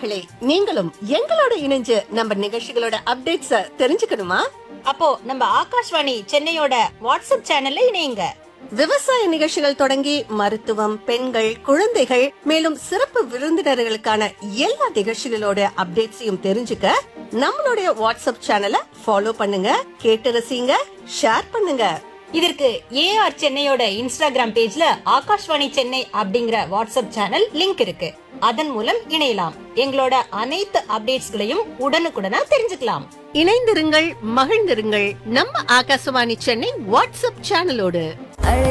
நேயர்களே நீங்களும் எங்களோட இணைஞ்சு நம்ம நிகழ்ச்சிகளோட அப்டேட்ஸ தெரிஞ்சுக்கணுமா அப்போ நம்ம ஆகாஷ்வாணி சென்னையோட வாட்ஸ்அப் சேனல்ல இணையுங்க விவசாய நிகழ்ச்சிகள் தொடங்கி மருத்துவம் பெண்கள் குழந்தைகள் மேலும் சிறப்பு விருந்தினர்களுக்கான எல்லா நிகழ்ச்சிகளோட அப்டேட்ஸையும் தெரிஞ்சுக்க நம்மளுடைய வாட்ஸ்அப் சேனலை ஃபாலோ பண்ணுங்க கேட்டு ரசிங்க ஷேர் பண்ணுங்க இதற்கு ஏஆர் சென்னையோட இன்ஸ்டாகிராம் பேஜ்ல ஆகாஷ்வாணி சென்னை அப்படிங்கிற வாட்ஸ்அப் சேனல் லிங்க் இருக்கு அதன் மூலம் இணையலாம் எங்களோட அனைத்து அப்டேட்ஸ்களையும் உடனுக்குடனா தெரிஞ்சுக்கலாம் இணைந்திருங்கள் மகிழ்ந்திருங்கள் நம்ம ஆகாசவாணி சென்னை வாட்ஸ்அப் சேனலோடு அழகு